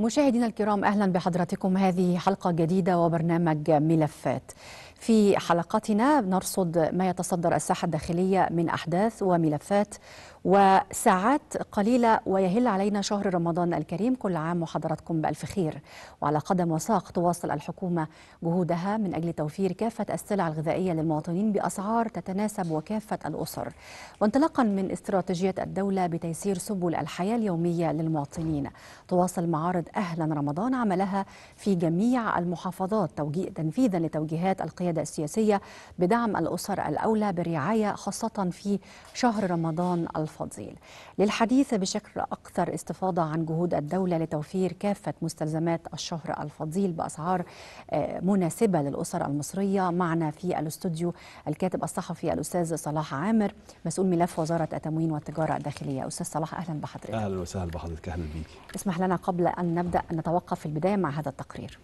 مشاهدينا الكرام اهلا بحضراتكم هذه حلقه جديده وبرنامج ملفات. في حلقتنا نرصد ما يتصدر الساحه الداخليه من احداث وملفات وساعات قليله ويهل علينا شهر رمضان الكريم كل عام وحضراتكم بالف خير وعلى قدم وساق تواصل الحكومه جهودها من اجل توفير كافه السلع الغذائيه للمواطنين باسعار تتناسب وكافه الاسر وانطلاقا من استراتيجيه الدوله بتيسير سبل الحياه اليوميه للمواطنين تواصل معارض اهلا رمضان عملها في جميع المحافظات توجيه تنفيذا لتوجيهات القياده السياسيه بدعم الاسر الاولى بالرعايه خاصه في شهر رمضان الفضيل للحديث بشكل أكثر استفاضة عن جهود الدولة لتوفير كافة مستلزمات الشهر الفضيل بأسعار مناسبة للأسر المصرية معنا في الاستوديو الكاتب الصحفي الأستاذ صلاح عامر مسؤول ملف وزارة التموين والتجارة الداخلية أستاذ صلاح أهلا بحضرتك أهلا وسهلا بحضرتك أهلا بيك اسمح لنا قبل أن نبدأ أن نتوقف في البداية مع هذا التقرير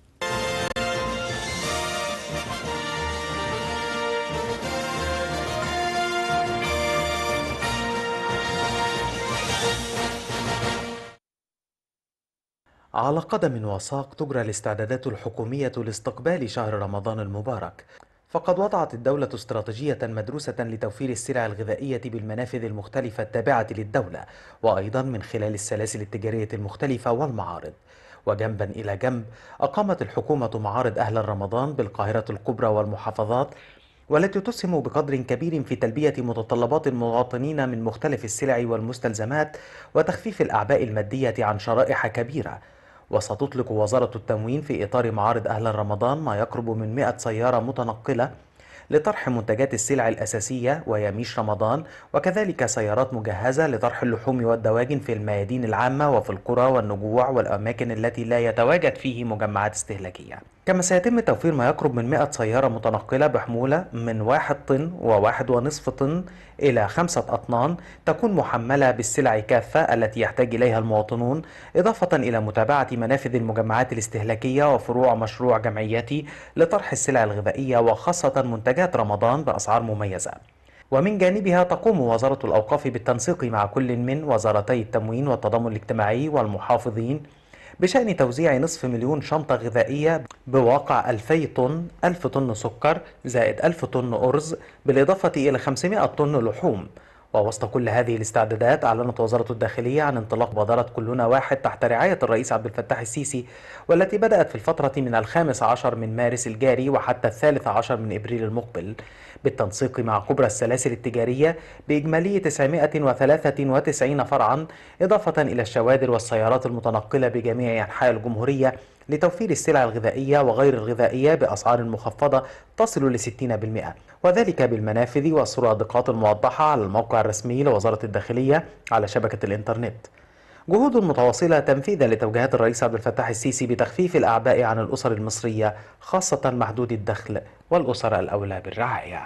على قدم وساق تجرى الاستعدادات الحكومية لاستقبال شهر رمضان المبارك فقد وضعت الدولة استراتيجية مدروسة لتوفير السلع الغذائية بالمنافذ المختلفة التابعة للدولة وأيضا من خلال السلاسل التجارية المختلفة والمعارض وجنبا إلى جنب أقامت الحكومة معارض أهل رمضان بالقاهرة الكبرى والمحافظات والتي تسهم بقدر كبير في تلبية متطلبات المواطنين من مختلف السلع والمستلزمات وتخفيف الأعباء المادية عن شرائح كبيرة وستطلق وزارة التموين في إطار معارض أهل رمضان ما يقرب من 100 سيارة متنقلة لطرح منتجات السلع الأساسية ويميش رمضان وكذلك سيارات مجهزة لطرح اللحوم والدواجن في الميادين العامة وفي القرى والنجوع والأماكن التي لا يتواجد فيه مجمعات استهلاكية كما سيتم توفير ما يقرب من 100 سيارة متنقلة بحمولة من واحد طن وواحد ونصف طن إلى خمسة أطنان تكون محملة بالسلع كافة التي يحتاج إليها المواطنون إضافة إلى متابعة منافذ المجمعات الاستهلاكية وفروع مشروع جمعيتي لطرح السلع الغذائية وخاصة منتجات رمضان بأسعار مميزة ومن جانبها تقوم وزارة الأوقاف بالتنسيق مع كل من وزارتي التموين والتضامن الاجتماعي والمحافظين بشأن توزيع نصف مليون شنطة غذائية بواقع 2000 طن 1000 طن سكر زائد 1000 طن أرز بالإضافة إلى 500 طن لحوم ووسط كل هذه الاستعدادات أعلنت وزارة الداخلية عن انطلاق مبادرة كلنا واحد تحت رعاية الرئيس عبد الفتاح السيسي والتي بدأت في الفترة من الخامس عشر من مارس الجاري وحتى الثالث عشر من إبريل المقبل بالتنسيق مع كبرى السلاسل التجارية بإجمالية 993 فرعا إضافة إلى الشوادر والسيارات المتنقلة بجميع أنحاء الجمهورية لتوفير السلع الغذائية وغير الغذائية بأسعار مخفضة تصل ل 60% وذلك بالمنافذ والسرادقات الموضحة على الموقع الرسمي لوزارة الداخلية على شبكة الإنترنت جهود متواصلة تنفيذا لتوجيهات الرئيس عبد الفتاح السيسي بتخفيف الأعباء عن الأسر المصرية خاصة محدود الدخل والأسر الأولى بالرعاية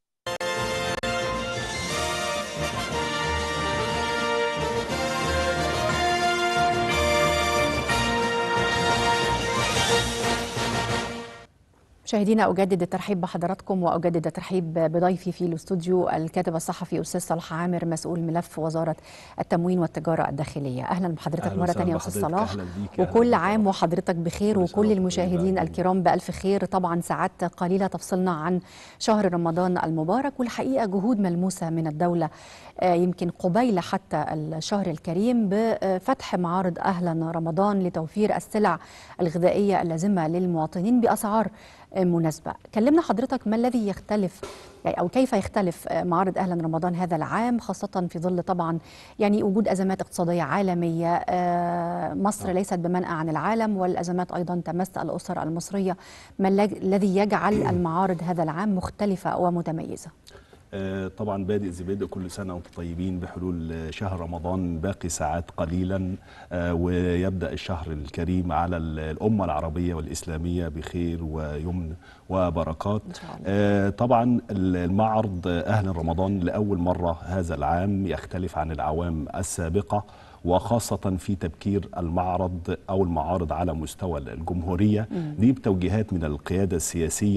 مشاهدينا اجدد الترحيب بحضراتكم واجدد الترحيب بضيفي في الاستوديو الكاتب الصحفي استاذ صلاح عامر مسؤول ملف وزاره التموين والتجاره الداخليه اهلا بحضرتك أهلا مره وسهلا ثانيه استاذ بحضرتك، صلاح أهلا بيك، أهلا وكل بيك. عام وحضرتك بخير كل سنة وكل وأنتم المشاهدين طيبين. الكرام بالف خير طبعا ساعات قليله تفصلنا عن شهر رمضان المبارك والحقيقه جهود ملموسه من الدوله آه، يمكن قبيل حتى الشهر الكريم بفتح معارض اهلا رمضان لتوفير السلع الغذائيه اللازمه للمواطنين باسعار آه، مناسبه كلمنا حضرتك ما الذي يختلف يعني او كيف يختلف آه، معارض اهلا رمضان هذا العام خاصه في ظل طبعا يعني وجود ازمات اقتصاديه عالميه آه، مصر ليست بمنأى عن العالم والازمات ايضا تمس الاسر المصريه ما الذي- الذي يجعل المعارض هذا العام مختلفه ومتميزه آه، طبعا بادئ زي بادئ كل سنة وانتم طيبين بحلول آه، شهر رمضان باقي ساعات قليلا آه، ويبدأ الشهر الكريم على ال- الأمة العربية والإسلامية بخير ويمن وبركات إن شاء الله. آه، طبعا ال- المعرض آه، أهل رمضان لأول مرة هذا العام يختلف عن الأعوام السابقة وخاصة في تبكير المعرض أو المعارض على مستوى الجمهورية دي بتوجيهات من القيادة السياسية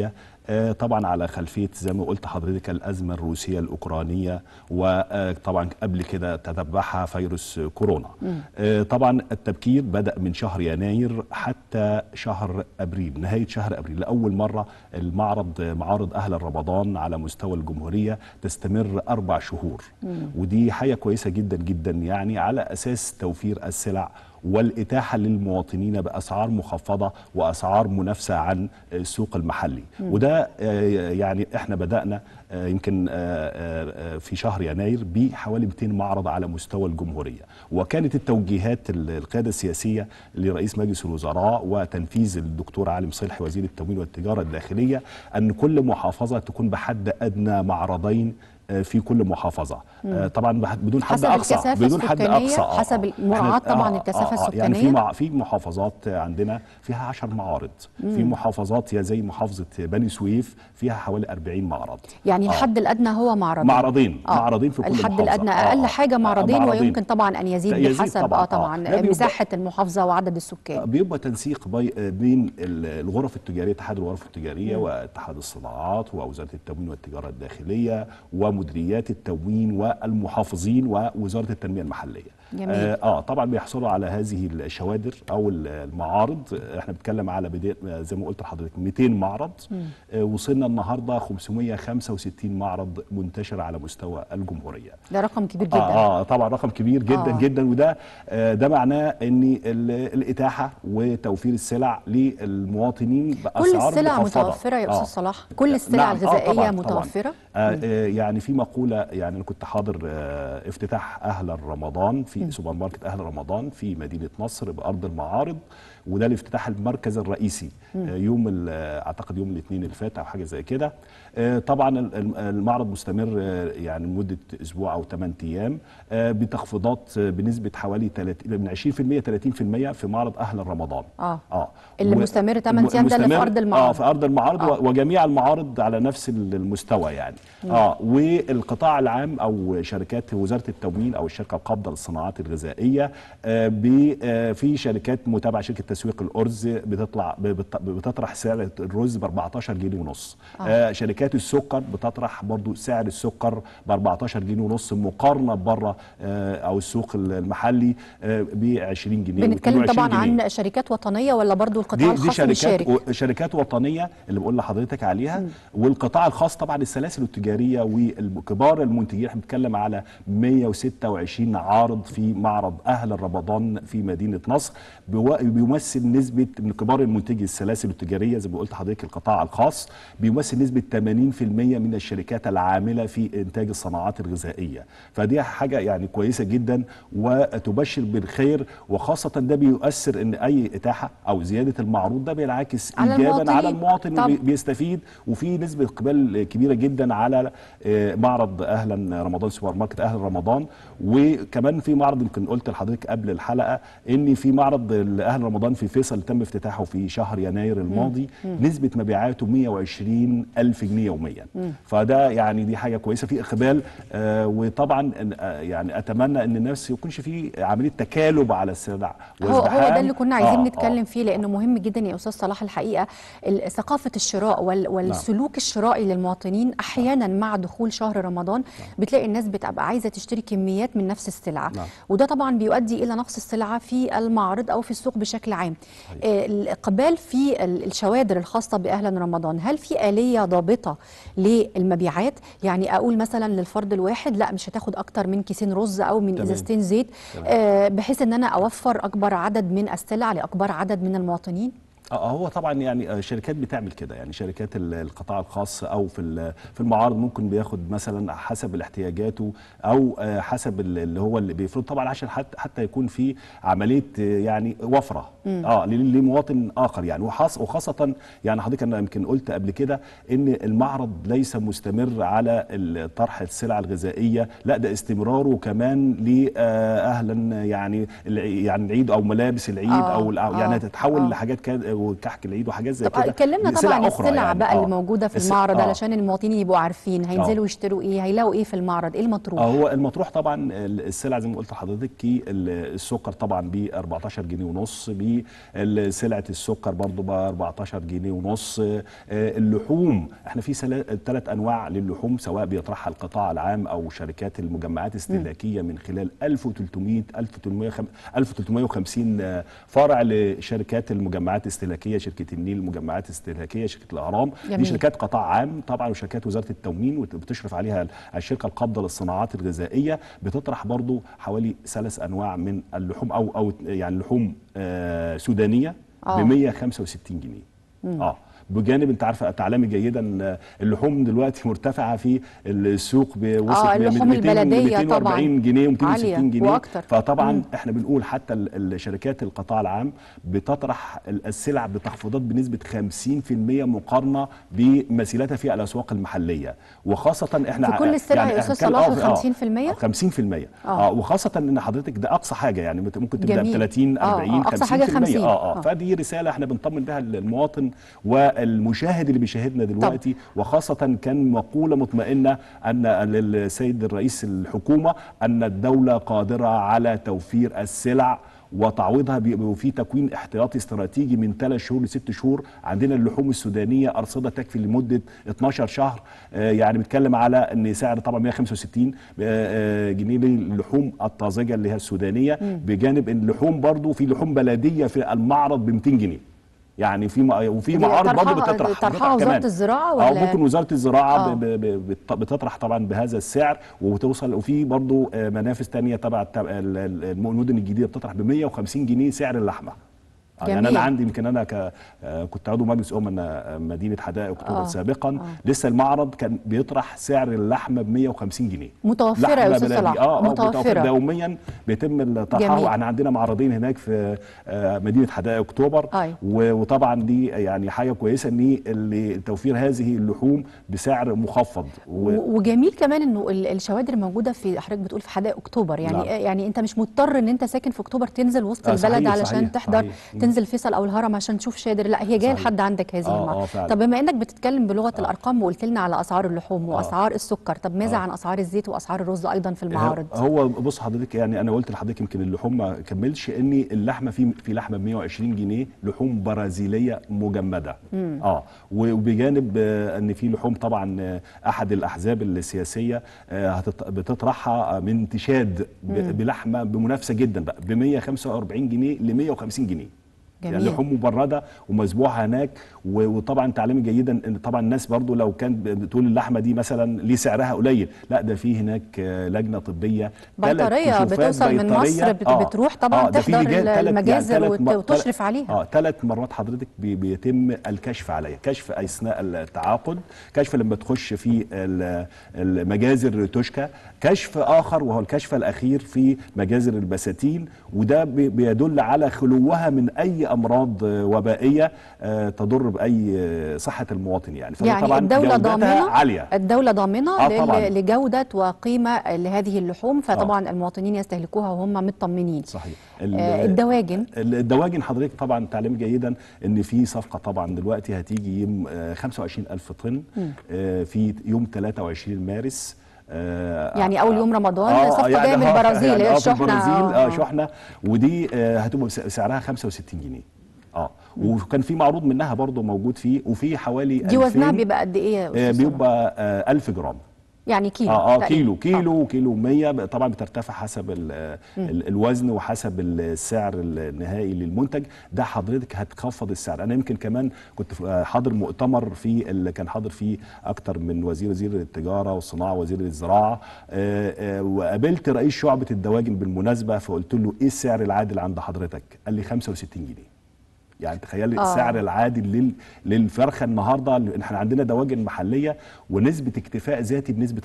آه، طبعا على خلفيه زي ما قلت حضرتك الازمه الروسيه الاوكرانيه وطبعا قبل كده تتبعها فيروس كورونا آه، طبعا التبكير بدا من شهر يناير حتى شهر ابريل نهايه شهر ابريل لاول مره المعرض معارض اهل رمضان على مستوى الجمهوريه تستمر اربع شهور ودي حاجه كويسه جدا جدا يعني على اساس توفير السلع والإتاحة للمواطنين بأسعار مخفضة وأسعار منافسة عن السوق المحلي وده آه، يعني احنا بدأنا آه، يمكن آه، آه، آه، في شهر يناير بحوالي 200 معرض على مستوى الجمهورية وكانت التوجيهات ال- القيادة السياسية لرئيس مجلس الوزراء وتنفيذ الدكتور علي صلحي وزير التموين والتجارة الداخلية أن كل محافظة تكون بحد أدنى معرضين آه، في كل محافظة آه، طبعا بح- بدون حد حسب أقصى الكثافة بدون حد السكانية، أقصى آه، حسب آه. مراعاة إحنا- طبعاً الكثافة يعني في السكانية. مع في محافظات عندنا فيها 10 معارض في محافظات يا زي محافظة بني سويف فيها حوالي 40 معرض يعني آه. الحد الادنى هو معرضين معرضين آه. معرضين في كل الحد محافظة. الادنى آه، اقل آه. حاجه معرضين, معرضين. ويمكن طبعا ان يزيد, يزيد بحسب طبعاً، اه آه. طبعا ده بيبقى- مساحه المحافظه وعدد السكان بيبقى تنسيق بي بين ال- الغرف التجاريه اتحاد الغرف التجاريه واتحاد الصناعات ووزاره التموين والتجاره الداخليه ومديريات التموين والمحافظين ووزاره التنميه المحليه. جميل. اه, آه طبعا بيحصلوا على هذه الشوادر او ال- المعارض احنا بنتكلم على بدايه زي ما قلت لحضرتك 200 معرض آه وصلنا النهارده 565 معرض منتشر على مستوى الجمهوريه. ده رقم كبير جدا آه, اه طبعا رقم كبير جدا آه. آه. جدا وده آه ده معناه ان ال- الاتاحه وتوفير السلع للمواطنين باسعار كل السلع مخفضة. متوفره يا استاذ آه. صلاح كل السلع نعم، آه، الغذائيه طبعاً، متوفره طبعاً. آه آه يعني في مقوله يعني انا كنت حاضر آه افتتاح اهل رمضان في سوبر ماركت اهل رمضان في مدينه نصر بارض المعارض وده الافتتاح المركز الرئيسي آه يوم ال- آه، اعتقد يوم الاثنين اللي فات او حاجه زي كده آه طبعا ال- ال- المعرض مستمر آه يعني لمده اسبوع او 8 ايام آه بتخفيضات آه بنسبه حوالي 30 من 20% 30% في معرض اهل رمضان آه. اه اللي و- مستمر 8 أيام ده اللي في المستمر- أرض المعارض. اه في ارض المعارض آه. آه. وجميع المعارض على نفس المستوى يعني اه والقطاع العام او شركات وزاره التموين او الشركه القابضه للصناعات الغذائيه آه بي- آه في شركات متابعه شركه تسويق الارز بتطلع بت- بتطرح سعر الرز ب 14 جنيه ونص آه. آه شركات السكر بتطرح برضو سعر السكر ب 14 جنيه ونص مقارنه بره آه او السوق المحلي ب 20 جنيه بنتكلم و22 طبعا جنيه. عن شركات وطنيه ولا برضو القطاع دي, دي الخاص شركات بيشارك و- شركات وطنيه اللي بقول لحضرتك عليها والقطاع الخاص طبعا السلاسل التجاريه وكبار المنتجين احنا بنتكلم على 126 عارض في معرض اهل رمضان في مدينه نصر بوا- بيمثل نسبه من كبار المنتجي السلاسل التجاريه زي ما قلت لحضرتك القطاع الخاص بيمثل نسبه 80% من الشركات العامله في انتاج الصناعات الغذائيه فدي حاجه يعني كويسه جدا وتبشر بالخير وخاصه ده بيؤثر ان اي اتاحه او زياده المعروض ده بينعكس على ايجابا على المواطنين. المواطن طب. وبي- بيستفيد وفي نسبه اقبال كبيره جدا على آه، معرض اهلا رمضان سوبر ماركت اهل رمضان وكمان في معرض يمكن قلت لحضرتك قبل الحلقه ان في معرض اهل رمضان في فيصل تم افتتاحه في شهر يناير الماضي نسبه مبيعاته 120 الف جنيه يوميا فده يعني دي حاجه كويسه في اقبال آه، وطبعا آه، يعني اتمنى ان الناس يكونش في عمليه تكالب على السلع هو هو ده وازدحام. اللي كنا عايزين آه، نتكلم فيه لانه مهم جدا يا استاذ صلاح الحقيقه ال- ثقافه الشراء وال- والسلوك الشرائي للمواطنين احيانا مع دخول شهر رمضان بتلاقي الناس بتبقى عايزه تشتري كميات من نفس السلعه نعم. وده طبعا بيؤدي الى نقص السلعه في المعرض او في السوق بشكل عام آه، الاقبال في ال- الشوادر الخاصه باهلا رمضان هل في اليه ضابطه للمبيعات يعني اقول مثلا للفرد الواحد لا مش هتاخد اكتر من كيسين رز او من تمام. ازازتين زيت تمام. آه، بحيث ان انا اوفر اكبر عدد من السلع لاكبر عدد من المواطنين اه هو طبعا يعني آه، شركات بتعمل كده يعني شركات ال- القطاع الخاص او في ال- في المعارض ممكن بياخد مثلا حسب الاحتياجاته او آه، حسب ال- اللي هو اللي بيفرض طبعا عشان حتى حتى يكون في عمليه آه، يعني وفره اه ل- لمواطن اخر يعني وخاص وخاصه يعني حضرتك انا يمكن قلت قبل كده ان المعرض ليس مستمر على ال- طرح السلع الغذائيه لا ده استمراره كمان لاهلا يعني الع- يعني العيد او ملابس العيد آه، او الع- آه، يعني تتحول آه. لحاجات كان وكحك العيد وحاجات زي طب كده كلمنا دي طبعا عن أخرى السلع يعني. بقى آه. اللي موجوده في الس- المعرض آه. علشان المواطنين يبقوا عارفين هينزلوا آه. يشتروا ايه هيلاقوا ايه في المعرض ايه المطروح اه هو المطروح طبعا السلع زي ما قلت لحضرتك كي ال- السكر طبعا ب 14 جنيه ونص بسلعه السكر برضو ب 14 جنيه ونص آه، اللحوم احنا في ثلاث انواع للحوم سواء بيطرحها القطاع العام او شركات المجمعات الاستهلاكيه من خلال 1300 1300 1350 آه، فرع لشركات المجمعات الاستهلاكيه شركه النيل المجمعات الاستهلاكيه شركه الاهرام جميل. دي شركات قطاع عام طبعا وشركات وزاره التموين وبتشرف عليها الشركه القابضه للصناعات الغذائيه بتطرح برضو حوالي ثلاث انواع من اللحوم او او يعني لحوم آه سودانيه آه. ب 165 جنيه اه بجانب انت عارفه تعلمي جيدا آه، اللحوم دلوقتي مرتفعه في السوق ب- وصلت آه، ب- اللحوم 200 البلدية طبعاً. 240 جنيه و260 عالية جنيه وأكتر. فطبعا مم. احنا بنقول حتى ال- الشركات القطاع العام بتطرح ال- السلع بتخفيضات بنسبه 50% مقارنه بمثيلاتها في الاسواق المحليه وخاصه احنا في كل السلع يا أستاذ صلاح آه، 50%؟ 50% آه. اه وخاصه ان حضرتك ده اقصى حاجه يعني مت- ممكن تبدا ب جميل. 30 آه، 40 آه، أقصى حاجة 50% 50. اه آه. اه فدي رساله احنا بنطمن بها المواطن والمشاهد اللي بيشاهدنا دلوقتي وخاصه كان مقوله مطمئنه ان للسيد الرئيس الحكومه ان الدوله قادره على توفير السلع وتعويضها بي- وفي تكوين احتياطي استراتيجي من ثلاث شهور لست شهور عندنا اللحوم السودانيه ارصده تكفي لمده 12 شهر آه، يعني بنتكلم على ان سعر طبعا 165 آه، آه، جنيه للحوم الطازجه اللي هي السودانيه بجانب ان اللحوم برضو في لحوم بلديه في المعرض ب 200 جنيه يعني في م- وفي دي معارض برضه طرحها- بتطرح طرحها بتطرح وزارة كمان. الزراعة اه ولا- ممكن وزاره الزراعه آه. ب- ب- ب- بت- بتطرح طبعا بهذا السعر وبتوصل وفي برضه آه، منافس تانية تبع الت- ال- ال- المدن الجديده بتطرح ب 150 جنيه سعر اللحمه آه، يعني جميل. انا عندي يمكن انا ك آه، كنت عضو مجلس امنا مدينه حدائق اكتوبر آه. سابقا لسه المعرض كان بيطرح سعر اللحمه ب 150 جنيه متوفرة يا لحمة أستاذ بلدي. صلاح اه اه متوفرة. متوفرة يوميا بيتم طرحها جميل. واحنا عندنا معرضين هناك في آه، مدينه حدائق اكتوبر أيوة. و- وطبعا دي يعني حاجه كويسه ان اللي توفير هذه اللحوم بسعر مخفض و... و- وجميل كمان انه ال- الشوادر موجوده في حضرتك بتقول في حدائق اكتوبر يعني نعم. يعني انت مش مضطر ان انت ساكن في اكتوبر تنزل وسط آه، البلد صحيح، علشان صحيح، تحضر صحيح. مم. تنزل فيصل او الهرم عشان تشوف شادر لا هي جايه صحيح. لحد عندك هذه آه، المعرض آه، فعلا. طب بما انك بتتكلم بلغه الارقام وقلت لنا على اسعار اللحوم واسعار السكر طب ماذا آه. عن اسعار الزيت واسعار الرز ايضا في المعارض هو بص حضرتك يعني انا قلت لحضرتك يمكن اللحوم ما كملش ان اللحمه في في لحمه ب 120 جنيه لحوم برازيليه مجمده اه وبجانب آه، ان في لحوم طبعا آه، احد الاحزاب السياسيه آه، هتط- بتطرحها من تشاد ب- بلحمه بمنافسه جدا بقى ب 145 جنيه ل 150 جنيه جميل. يعني لحوم مبرده ومذبوحه هناك و- وطبعا تعلمي جيدا ان طبعا الناس برضو لو كانت بتقول اللحمه دي مثلا ليه سعرها قليل لا ده في هناك آه، لجنه طبيه تلات بيطرية كشوفات بتوصل من بيطرية. مصر بت- بتروح طبعا ده في تحضر لجان تلات- المجازر يعني وت- تلات م- وتشرف عليها. اه ثلاث مرات حضرتك بي- بيتم الكشف عليها كشف اثناء التعاقد كشف لما تخش في ال- المجازر تشكى كشف اخر وهو الكشف الاخير في مجازر البساتين وده بي- بيدل على خلوها من اي امراض آه، وبائيه آه، تضر باي آه، صحه المواطن يعني فده يعني طبعا الدولة جودتها ضامنة عاليه الدولة ضامنة آه لل- طبعاً. لجودة وقيمة لهذه اللحوم فطبعا المواطنين يستهلكوها وهم مطمنين صحيح آه، الدواجن الدواجن حضرتك طبعا تعلم جيدا ان في صفقه طبعا دلوقتي هتيجي يوم آه، 25 الف طن آه، في يوم 23 مارس آه، يعني أول يوم رمضان آه، صفقة يعني جاية من آه، البرازيل، يعني هي آه، في الشحنة، البرازيل آه. اه شحنه ودي آه، هتبقى بس- سعرها 65 جنيه اه وكان في معروض منها برضو موجود فيه وفي حوالي دي وزنها 2000 بيبقى قد ايه يا آه، أستاذ صلاح؟ بيبقى آه، 1000 جرام يعني كيلو اه اه تقريباً. كيلو آه. كيلو كيلو 100 بقى طبعا بترتفع حسب ال ال الوزن وحسب السعر النهائي للمنتج ده حضرتك هتخفض السعر انا يمكن كمان كنت في- آه، حاضر مؤتمر في اللي كان حاضر فيه اكتر من وزير وزير التجاره والصناعه وزير الزراعه آه، آه، وقابلت رئيس شعبه الدواجن بالمناسبه فقلت له ايه السعر العادل عند حضرتك قال لي 65 جنيه يعني تخيلي آه. السعر العادل لل... للفرخه النهارده احنا عندنا دواجن محليه ونسبه اكتفاء ذاتي بنسبه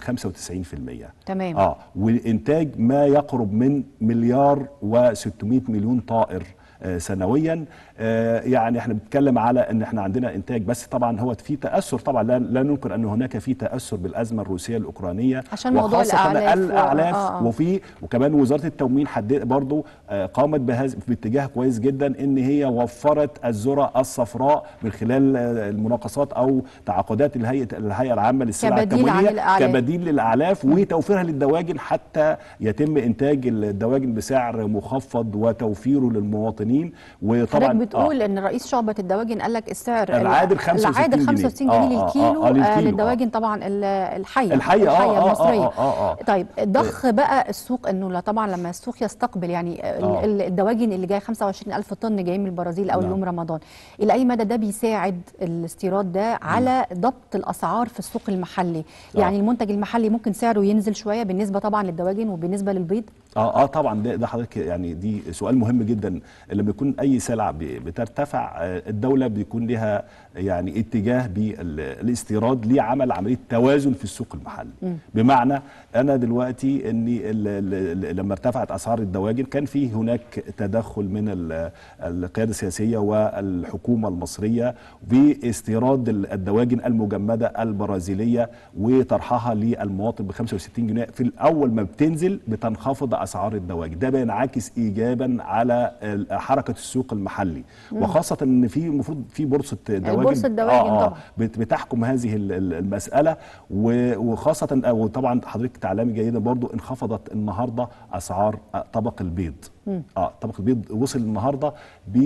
95% تمام. اه والانتاج ما يقرب من مليار و600 مليون طائر آه، سنويا آه، يعني احنا بنتكلم على ان احنا عندنا انتاج بس طبعا هو في تاثر طبعا لا, لا ننكر ان هناك في تاثر بالازمه الروسيه الاوكرانيه عشان موضوع وخاصة الأعلاف و- الاعلاف آه، آه. وفي وكمان وزاره التموين حد برضو آه، قامت بهذا باتجاه كويس جدا ان هي وفرت الذره الصفراء من خلال آه، المناقصات او تعاقدات الهيئه الهيئه العامه للسلع كبديل عن التموينيه الأعلاف. كبديل للاعلاف وتوفيرها للدواجن حتى يتم انتاج الدواجن بسعر مخفض وتوفيره للمواطنين وطبعا حضرتك بتقول ان رئيس شعبة الدواجن قال لك السعر العادل 65 العادل جنيه. 65 جنيه آه، آه، للكيلو آه، آه للكيلو، للدواجن طبعا ال- الحية الحية، آه، آه، آه، المصرية آه، آه، آه. طيب ضخ بقى السوق انه لا طبعا لما السوق يستقبل يعني ال- آه. ال- الدواجن اللي جاي 25 ألف طن جاي من البرازيل أو نعم. يوم رمضان إلى أي مدى ده بيساعد الاستيراد ده على ضبط الأسعار في السوق المحلي آه. يعني المنتج المحلي ممكن سعره ينزل شوية بالنسبة طبعا للدواجن وبالنسبة للبيض اه اه طبعا ده, ده حضرتك يعني دي سؤال مهم جدا لما يكون اي سلعه ب- بترتفع آه، الدوله بيكون لها يعني اتجاه بالاستيراد لعمل عمليه توازن في السوق المحلي بمعنى انا دلوقتي اني ال- ال- ال- لما ارتفعت اسعار الدواجن كان في هناك تدخل من ال- القياده السياسيه والحكومه المصريه باستيراد ال- الدواجن المجمده البرازيليه وطرحها للمواطن ب 65 جنيه في الاول ما بتنزل بتنخفض اسعار الدواجن ده بينعكس ايجابا على ال- حركه السوق المحلي وخاصه ان في المفروض في بورصه دواجن بورصة دواجن طبعا. بت- بتحكم هذه ال- ال- المساله و- وخاصه وطبعا حضرتك تعلمي جيدا برضو انخفضت النهارده اسعار طبق البيض اه طبق البيض وصل النهارده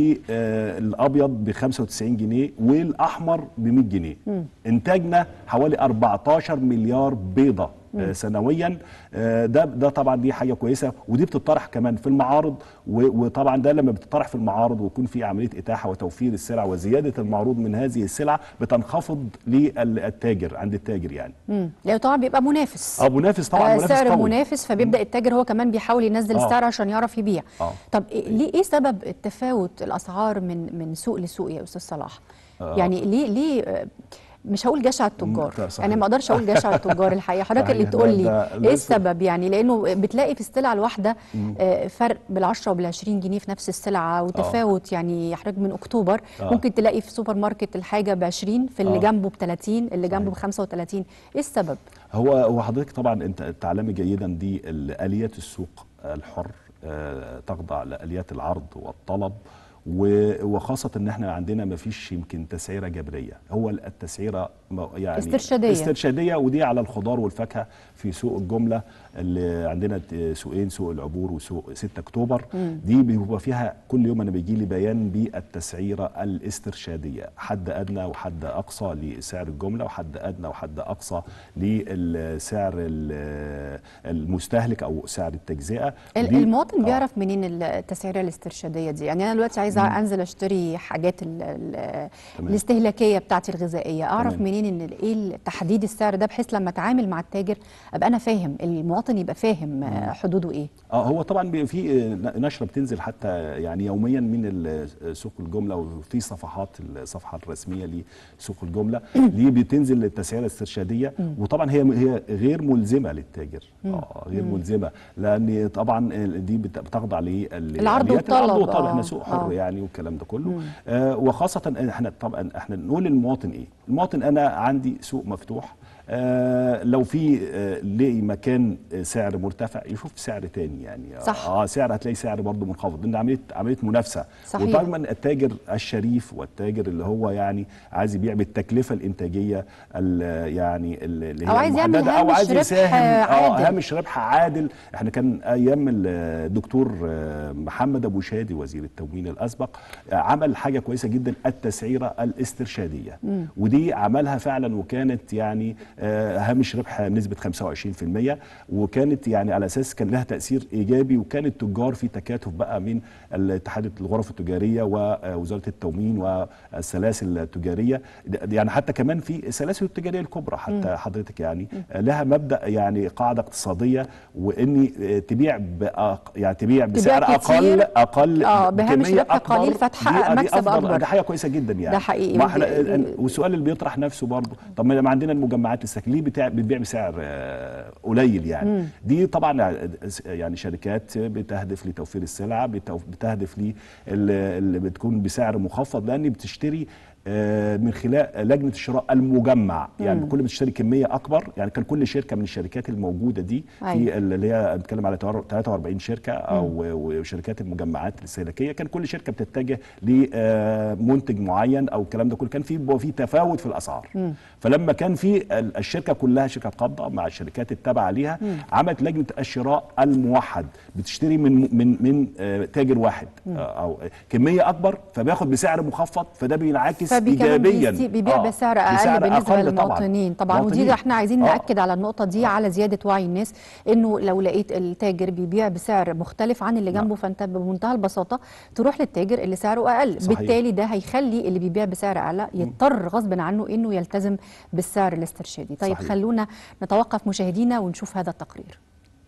بالابيض ب 95 جنيه والاحمر ب 100 جنيه انتاجنا حوالي 14 مليار بيضه آه، سنويا آه، ده ده طبعا دي حاجه كويسه ودي بتطرح كمان في المعارض و- وطبعا ده لما بتطرح في المعارض ويكون في عمليه اتاحه وتوفير السلع وزياده المعروض من هذه السلع بتنخفض للتاجر عند التاجر يعني مم. لأنه طبعا بيبقى منافس اه منافس طبعا آه، منافس سعر قوي. منافس فبيبدا التاجر هو كمان بيحاول ينزل آه. السعر عشان يعرف يبيع آه. طب إيه- ليه ايه سبب التفاوت الاسعار من من سوق لسوق يا استاذ صلاح آه. يعني ليه ليه آه، مش هقول جشع التجار مم، صحيح. انا ما اقدرش اقول جشع التجار الحقيقه حضرتك اللي صحيح. تقول ده- لي ده ايه لسه- السبب يعني لانه بتلاقي في السلعه الواحده آه، فرق بال10 وبال20 جنيه في نفس السلعه وتفاوت يعني حضرتك من اكتوبر آه. ممكن تلاقي في سوبر ماركت الحاجه ب20 في اللي آه. جنبه ب30 اللي جنبه صحيح. ب35 ايه السبب هو هو حضرتك طبعا انت تعلمي جيدا دي ال- اليات السوق الحر آه، تخضع لاليات العرض والطلب و- وخاصة ان احنا عندنا ما فيش يمكن تسعيرة جبرية هو التسعيرة م- يعني استرشادية. استرشادية ودي على الخضار والفاكهة في سوق الجملة اللي عندنا ت- سوقين سوق العبور وسوق 6 اكتوبر دي بيبقى فيها كل يوم انا بيجي لي بيان بالتسعيرة الاسترشادية حد ادنى وحد اقصى لسعر الجملة وحد ادنى وحد اقصى للسعر ال- المستهلك او سعر التجزئة ال- دي- المواطن آه. بيعرف منين التسعيره الاسترشاديه دي يعني انا دلوقتي عايزه انزل اشتري حاجات ال ال تمام. الاستهلاكيه بتاعتي الغذائيه اعرف تمام. منين ان ال- ايه تحديد السعر ده بحيث لما اتعامل مع التاجر ابقى انا فاهم المواطن يبقى فاهم آه، حدوده ايه اه هو طبعا بي- في آه، نشره بتنزل حتى يعني يوميا من ال- سوق الجمله وفي صفحات الصفحه الرسميه لسوق الجمله اللي بتنزل التسعيره الاسترشاديه وطبعا هي هي غير ملزمه للتاجر اه غير ملزمه لان طبعا دي بت- بتخضع لل العرض آليات والطلب، والطلب آه، احنا سوق حر آه. يعني والكلام ده كله آه وخاصه احنا طبعا احنا نقول للمواطن ايه المواطن انا عندي سوق مفتوح آه لو في آه لقي مكان آه، سعر مرتفع يشوف سعر تاني يعني صح. اه سعر هتلاقي سعر برضه منخفض لان عمليه عمليه منافسه صحيح. ودايما التاجر الشريف والتاجر اللي هو يعني عايز يبيع بالتكلفه الانتاجيه ال- يعني ال- اللي هي أو عايز يعمل المحددة، او هامش عايز ربح يساهم عادل. اه هامش ربح عادل احنا كان ايام الدكتور آه، محمد ابو شادي وزير التموين الاسبق آه، عمل حاجه كويسه جدا التسعيره الاسترشاديه ودي عملها فعلا وكانت يعني آه، هامش ربح بنسبه 25% وكانت يعني على اساس كان لها تاثير ايجابي وكان التجار في تكاتف بقى من الاتحاد الغرف التجاريه ووزاره التموين والسلاسل التجاريه يعني حتى كمان في السلاسل التجاريه الكبرى حتى حضرتك يعني لها مبدا يعني قاعده اقتصاديه واني آه، تبيع بأق يعني تبيع بسعر اقل كتير. اقل آه، بهامش بكمية ربح قليل أكبر. فتحقق دي- دي مكسب أفضل- أكبر. ده حاجه كويسه جدا يعني ده حقيقي. ما احنا وب- والسؤال اللي بيطرح نفسه برضه طب ما ما عندنا المجمعات السكن ليه بتاع بتبيع بسعر آه، قليل يعني مم. دي طبعا يعني شركات بتهدف لتوفير السلعه بتو- بتهدف لي اللي اللي بتكون بسعر مخفض لان بتشتري آه، من خلال لجنه الشراء المجمع يعني مم. كل ما تشتري كميه اكبر يعني كان كل شركه من الشركات الموجوده دي أيوة. في اللي هي بنتكلم على 43 شركه او وشركات المجمعات الاستهلاكيه كان كل شركه بتتجه لمنتج معين او الكلام ده كله كان في بيبقى في تفاوت في الاسعار مم. فلما كان في ال- الشركه كلها شركه قابضه مع الشركات التابعه ليها عملت لجنه الشراء الموحد بتشتري من من من آه، تاجر واحد آه، او كميه اكبر فبياخد بسعر مخفض فده بينعكس فبي كمان ايجابيا بيستي- بيبيع آه، بسعر اقل بالنسبه أقل للمواطنين طبعا, ودي مواطنين. احنا عايزين آه. ناكد على النقطه دي على زياده وعي الناس انه لو لقيت التاجر بيبيع بسعر مختلف عن اللي جنبه فانت بمنتهى البساطه تروح للتاجر اللي سعره اقل صحيح. بالتالي ده هيخلي اللي بيبيع بسعر اعلى يضطر غصب عنه انه يلتزم بالسعر الاسترشادي طيب صحيح. خلونا نتوقف مشاهدينا ونشوف هذا التقرير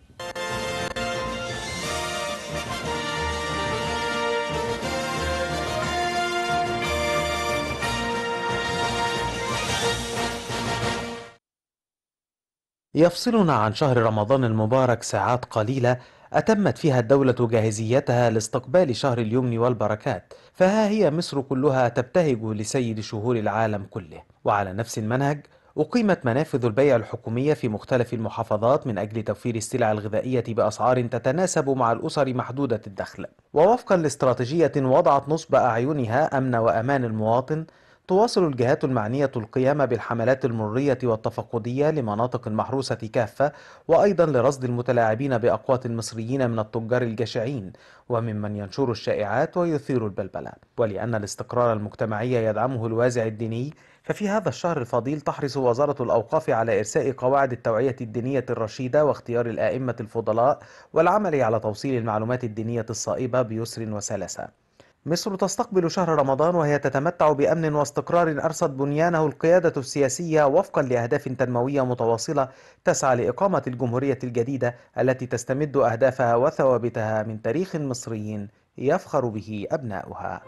يفصلنا عن شهر رمضان المبارك ساعات قليلة أتمت فيها الدولة جاهزيتها لاستقبال شهر اليمن والبركات فها هي مصر كلها تبتهج لسيد شهور العالم كله وعلى نفس المنهج أقيمت منافذ البيع الحكومية في مختلف المحافظات من أجل توفير السلع الغذائية بأسعار تتناسب مع الأسر محدودة الدخل ووفقا لاستراتيجية وضعت نصب أعينها أمن وأمان المواطن تواصل الجهات المعنية القيام بالحملات المرية والتفقدية لمناطق المحروسة كافة وأيضا لرصد المتلاعبين بأقوات المصريين من التجار الجشعين وممن ينشر الشائعات ويثير البلبلة ولأن الاستقرار المجتمعي يدعمه الوازع الديني ففي هذا الشهر الفضيل تحرص وزارة الأوقاف على إرساء قواعد التوعية الدينية الرشيدة واختيار الآئمة الفضلاء والعمل على توصيل المعلومات الدينية الصائبة بيسر وسلاسة مصر تستقبل شهر رمضان وهي تتمتع بأمن واستقرار أرصد بنيانه القيادة السياسية وفقا لأهداف تنموية متواصلة تسعى لإقامة الجمهورية الجديدة التي تستمد أهدافها وثوابتها من تاريخ مصري يفخر به أبناؤها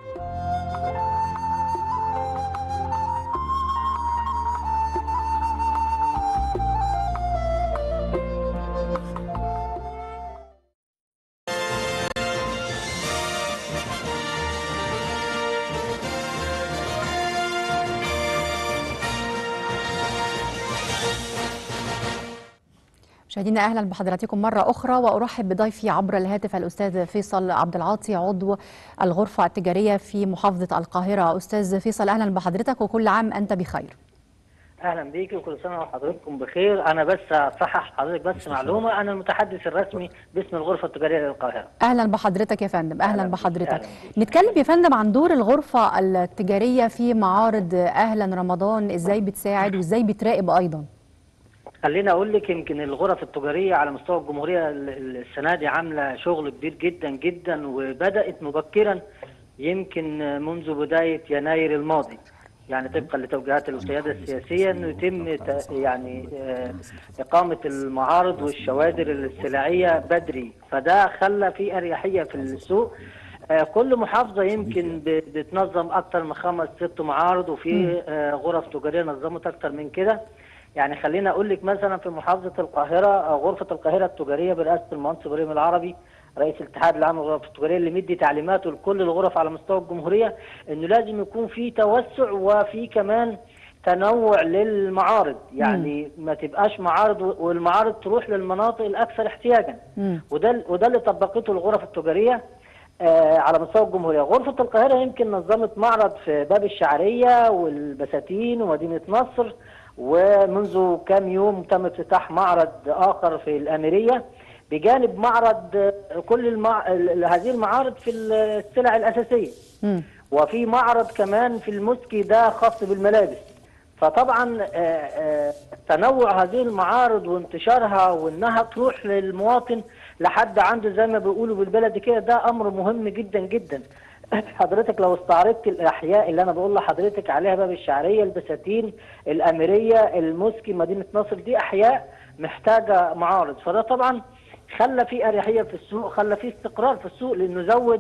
مشاهدينا اهلا بحضراتكم مره اخرى وارحب بضيفي عبر الهاتف الاستاذ فيصل عبد العاطي عضو الغرفه التجاريه في محافظه القاهره استاذ فيصل اهلا بحضرتك وكل عام انت بخير اهلا بيكي وكل سنه وحضراتكم بخير انا بس اصحح حضرتك بس معلومه انا المتحدث الرسمي باسم الغرفه التجاريه للقاهره اهلا بحضرتك يا فندم اهلا أهلاً بيك، بحضرتك أهلاً بيك. نتكلم يا فندم عن دور الغرفه التجاريه في معارض اهلا رمضان ازاي بتساعد وازاي بتراقب ايضا خليني اقول لك يمكن الغرف التجاريه على مستوى الجمهوريه ال- ال- السنه دي عامله شغل كبير جدا جدا وبدات مبكرا يمكن منذ بدايه يناير الماضي يعني طبقا لتوجيهات القياده السياسيه انه يتم ت- يعني آه، اقامه المعارض والشوادر السلعيه بدري فده خلى في اريحيه في السوق آه، كل محافظه يمكن ب- بتنظم اكثر من خمس ست معارض وفي آه، غرف تجاريه نظمت اكثر من كده يعني خليني اقول لك مثلا في محافظه القاهره آه، غرفه القاهره التجاريه برئاسه المهندس ابراهيم العربي رئيس الاتحاد العام للغرف التجاريه اللي مدي تعليماته لكل الغرف على مستوى الجمهوريه انه لازم يكون في توسع وفي كمان تنوع للمعارض يعني ما تبقاش معارض و- والمعارض تروح للمناطق الاكثر احتياجا مم. وده وده اللي طبقته الغرف التجاريه آه، على مستوى الجمهوريه غرفه القاهره يمكن نظمت معرض في باب الشعريه والبساتين ومدينه نصر ومنذ كام يوم تم افتتاح معرض اخر في الاميريه بجانب معرض آه، كل المع... ال- هذه المعارض في السلع الاساسيه مم. وفي معرض كمان في المسكي ده خاص بالملابس فطبعا آه، آه، تنوع هذه المعارض وانتشارها وانها تروح للمواطن لحد عنده زي ما بيقولوا بالبلد كده ده امر مهم جدا جدا حضرتك لو استعرضت الاحياء اللي انا بقول لحضرتك عليها باب الشعريه البساتين الاميريه المسكي مدينه نصر دي احياء محتاجه معارض فده طبعا خلى في اريحيه في السوق خلى في استقرار في السوق لانه زود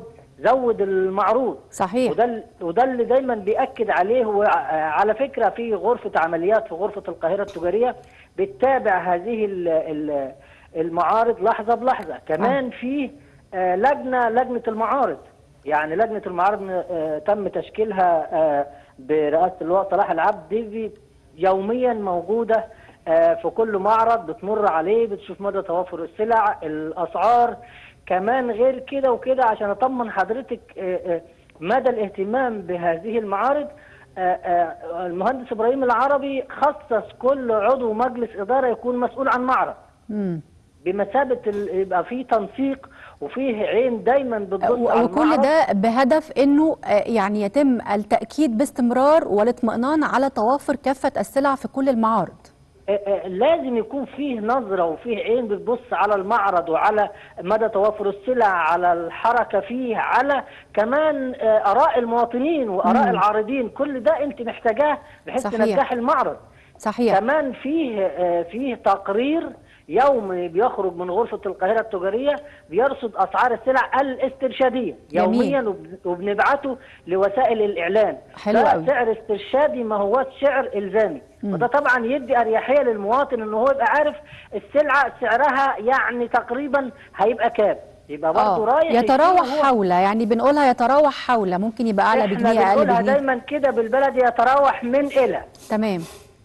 زود المعروض صحيح وده ال- وده اللي دايما بيأكد عليه وعلى فكرة في غرفة عمليات في غرفة القاهرة التجارية بتتابع هذه ال- ال- المعارض لحظة بلحظة كمان في آه، لجنة لجنة المعارض يعني لجنة المعارض آه، تم تشكيلها آه، برئاسة اللواء صلاح العبد دي بي- يوميا موجودة آه، في كل معرض بتمر عليه بتشوف مدى توافر السلع الأسعار كمان غير كده وكده عشان أطمن حضرتك آه، آه، مدى الاهتمام بهذه المعارض آه، آه، المهندس إبراهيم العربي خصص كل عضو مجلس إدارة يكون مسؤول عن معرض مم. بمثابة ال- يبقى في تنسيق وفيه عين دايما بتبص على و- وكل المعرض. ده بهدف انه آه، يعني يتم التاكيد باستمرار والاطمئنان على توافر كافه السلع في كل المعارض آه، آه، لازم يكون فيه نظرة وفيه عين بتبص على المعرض وعلى مدى توافر السلع على الحركة فيه على كمان آه، آراء المواطنين وآراء مم. العارضين كل ده أنت محتاجاه بحيث صحيح. تنجح المعرض صحيح كمان فيه آه، فيه تقرير يومي بيخرج من غرفة القاهرة التجارية بيرصد أسعار السلع الاسترشادية جميل. يوميا وب- وبنبعته لوسائل الإعلام حلو ده أوي. سعر استرشادي ما هو سعر إلزامي وده طبعا يدي أريحية للمواطن إن هو يبقى عارف السلعة سعرها يعني تقريبا هيبقى كام يبقى برضه اه رايح يشتري يتراوح وهو- حول يعني بنقولها يتراوح حول ممكن يبقى اعلى احنا بجنيه اقل بنقولها بجنيه دايما كده بالبلد يتراوح من إلى تمام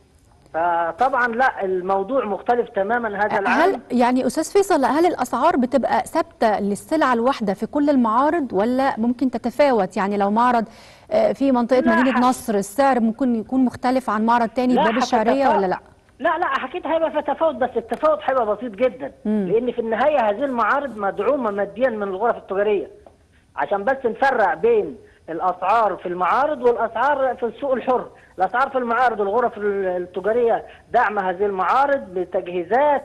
فطبعا لا الموضوع مختلف تماما هذا العام هل يعني استاذ فيصل هل الاسعار بتبقى ثابته للسلعه الواحده في كل المعارض ولا ممكن تتفاوت يعني لو معرض آه، في منطقه لا، مدينه ح- نصر السعر ممكن يكون مختلف عن معرض تاني لا، في باب الشعريه هتتفا- ولا لا لا لا اكيد هيبقى في تفاوت بس التفاوت هيبقى بسيط جدا لان في النهايه هذه المعارض مدعومه ماديا من الغرف التجاريه عشان بس نفرق بين الاسعار في المعارض والاسعار في السوق الحر الاسعار في المعارض والغرف ال- التجاريه دعم هذه المعارض بتجهيزات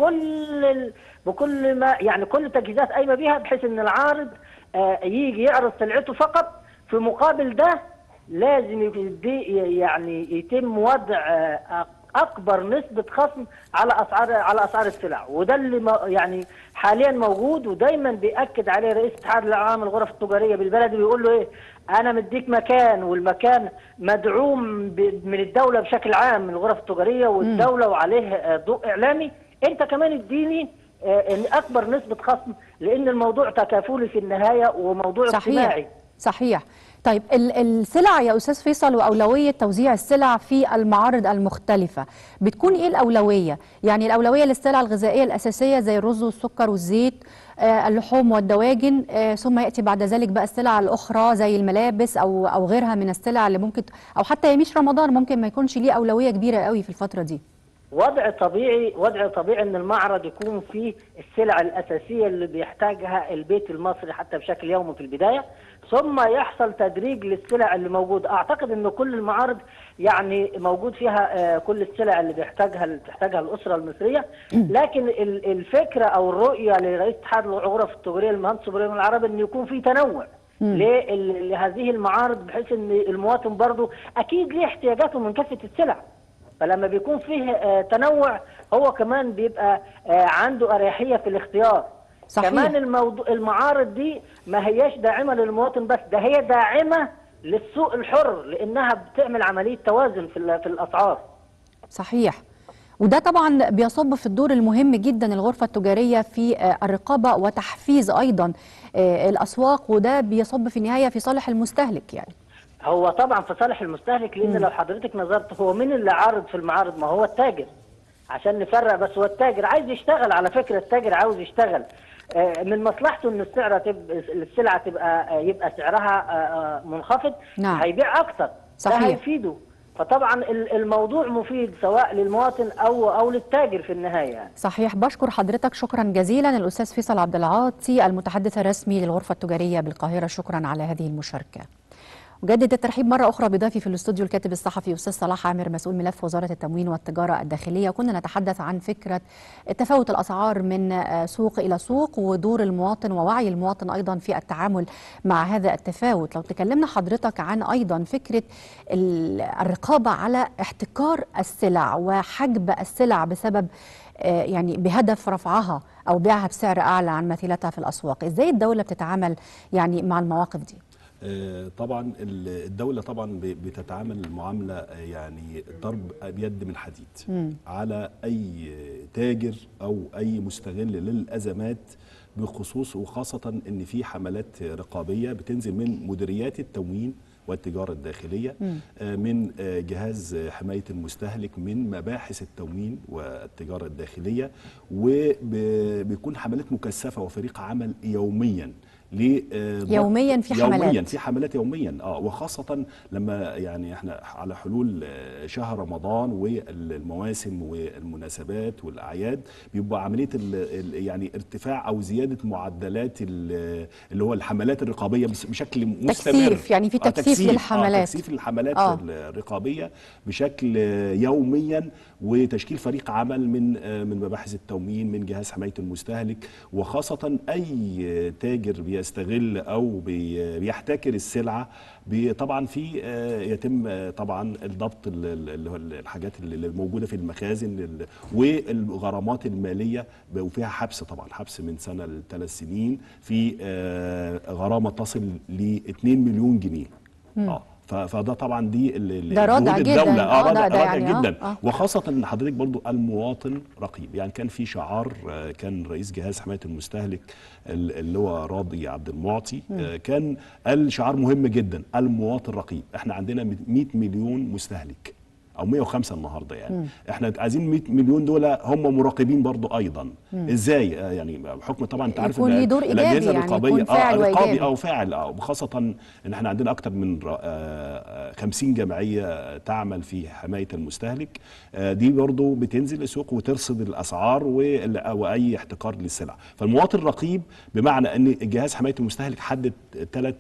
بكل ال... بكل ما يعني كل تجهيزات قايمه بيها بحيث ان العارض آه، يجي يعرض سلعته فقط في مقابل ده لازم يدي يعني يتم وضع آه، اكبر نسبه خصم على اسعار على اسعار السلع وده اللي ما- يعني حاليا موجود ودايما بياكد عليه رئيس اتحاد العام الغرف التجاريه بالبلدي بيقول له ايه انا مديك مكان والمكان مدعوم ب- من الدوله بشكل عام من الغرف التجاريه والدوله وعليه آه، ضوء اعلامي انت كمان اديني آه، اكبر نسبه خصم لان الموضوع تكافلي في النهايه وموضوع صحيح اجتماعي صحيح طيب ال- السلع يا استاذ فيصل واولويه توزيع السلع في المعارض المختلفه بتكون ايه الاولويه يعني الاولويه للسلع الغذائيه الاساسيه زي الرز والسكر والزيت آه، اللحوم والدواجن آه، ثم ياتي بعد ذلك بقى السلع الاخرى زي الملابس او او غيرها من السلع اللي ممكن او حتى يميش رمضان ممكن ما يكونش ليه اولويه كبيره قوي في الفتره دي وضع طبيعي وضع طبيعي ان المعرض يكون فيه السلع الاساسيه اللي بيحتاجها البيت المصري حتى بشكل يومي في البدايه ثم يحصل تدريج للسلع اللي موجوده اعتقد ان كل المعارض يعني موجود فيها آه، كل السلع اللي بيحتاجها اللي بتحتاجها الاسره المصريه لكن ال- الفكره او الرؤيه لرئيس اتحاد الغرف التجاريه المهندس ابراهيم العربي ان يكون في تنوع لل- لهذه المعارض بحيث ان المواطن برضه اكيد ليه احتياجاته من كافه السلع فلما بيكون فيه آه، تنوع هو كمان بيبقى آه، عنده اريحيه في الاختيار صحيح. كمان الموضوع المعارض دي ما هياش داعمه للمواطن بس ده هي داعمه للسوق الحر لانها بتعمل عمليه توازن في ال- في الاسعار صحيح وده طبعا بيصب في الدور المهم جدا الغرفة التجارية في آه، الرقابة وتحفيز أيضا آه، الأسواق وده بيصب في النهاية في صالح المستهلك يعني هو طبعا في صالح المستهلك لان لو حضرتك نظرت هو مين اللي عارض في المعارض ما هو التاجر عشان نفرق بس هو التاجر عايز يشتغل على فكره التاجر عاوز يشتغل آه، من مصلحته ان السعر تبقى السلعه تبقى آه، يبقى سعرها آه، آه، منخفض نعم. هيبيع اكتر صحيح. ده هيفيده فطبعا ال- الموضوع مفيد سواء للمواطن او او للتاجر في النهايه يعني. صحيح بشكر حضرتك شكرا جزيلا الأستاذ فيصل عبد العاطي المتحدث الرسمي للغرفة التجارية بالقاهرة شكرا على هذه المشاركة أجدد الترحيب مرة أخرى بضيفي في الاستوديو الكاتب الصحفي أستاذ صلاح عامر مسؤول ملف وزارة التموين والتجارة الداخلية كنا نتحدث عن فكرة تفاوت الأسعار من آه، سوق إلى سوق ودور المواطن ووعي المواطن أيضا في التعامل مع هذا التفاوت لو تكلمنا حضرتك عن أيضا فكرة ال- الرقابة على احتكار السلع وحجب السلع بسبب آه، يعني بهدف رفعها او بيعها بسعر اعلى عن مثيلتها في الاسواق ازاي الدوله بتتعامل يعني مع المواقف دي آه، طبعا ال- الدولة طبعا ب- بتتعامل معاملة آه، يعني ضرب بيد من حديد على أي تاجر أو أي مستغل للأزمات بخصوص وخاصة إن في حملات رقابية بتنزل من مديريات التموين والتجارة الداخلية آه، من آه، جهاز حماية المستهلك من مباحث التموين والتجارة الداخلية وبيكون حملات مكثفة وفريق عمل يوميا ل- آه، ضبط- يومياً في يوميا حملات. في حملات يوميا اه وخاصه لما يعني احنا على حلول آه، شهر رمضان والمواسم والمناسبات والاعياد بيبقى عمليه ال ال يعني ارتفاع او زياده معدلات ال- اللي هو الحملات الرقابيه بس- بشكل مستمر تكثيف، يعني في آه، تكثيف للحملات. آه تكثيف الحملات آه. آه. الرقابيه بشكل آه، يوميا وتشكيل فريق عمل من آه، من مباحث التموين من جهاز حمايه المستهلك وخاصه اي تاجر بيستغل او بي- بيحتكر السلعه بي- طبعا في آه، يتم آه، طبعا الضبط ال- ال- اللي هو الحاجات اللي موجوده في المخازن ال- والغرامات الماليه ب- وفيها حبس طبعا حبس من سنه لثلاث سنين في آه، غرامه تصل ل 2 مليون جنيه اه ف- فده طبعا دي ال- ال- ده رادع جهود جداً. الدولة آه، اه ده- رادع, ده رادع يعني آه، جدا آه. وخاصة ان حضرتك برضو المواطن رقيب يعني كان في شعار آه، كان رئيس جهاز حماية المستهلك ال- اللي هو راضي عبد المعطي آه، كان قال شعار مهم جدا المواطن رقيب احنا عندنا 100 مليون مستهلك او 105 النهارده يعني احنا عايزين 100 مليون دول هم مراقبين برضو ايضا ازاي آه، يعني بحكم طبعا انت عارف يكون إن ليه دور إيجابي الأجهزة يعني، الرقابية- يكون فاعل آه رقابي وإيجابي. او فاعل اه وخاصه ان احنا عندنا اكتر من ر- آه، 50 جمعيه تعمل في حمايه المستهلك آه، دي برضو بتنزل السوق وترصد الاسعار وال- واي احتكار للسلع فالمواطن رقيب بمعنى ان جهاز حمايه المستهلك حدد ثلاث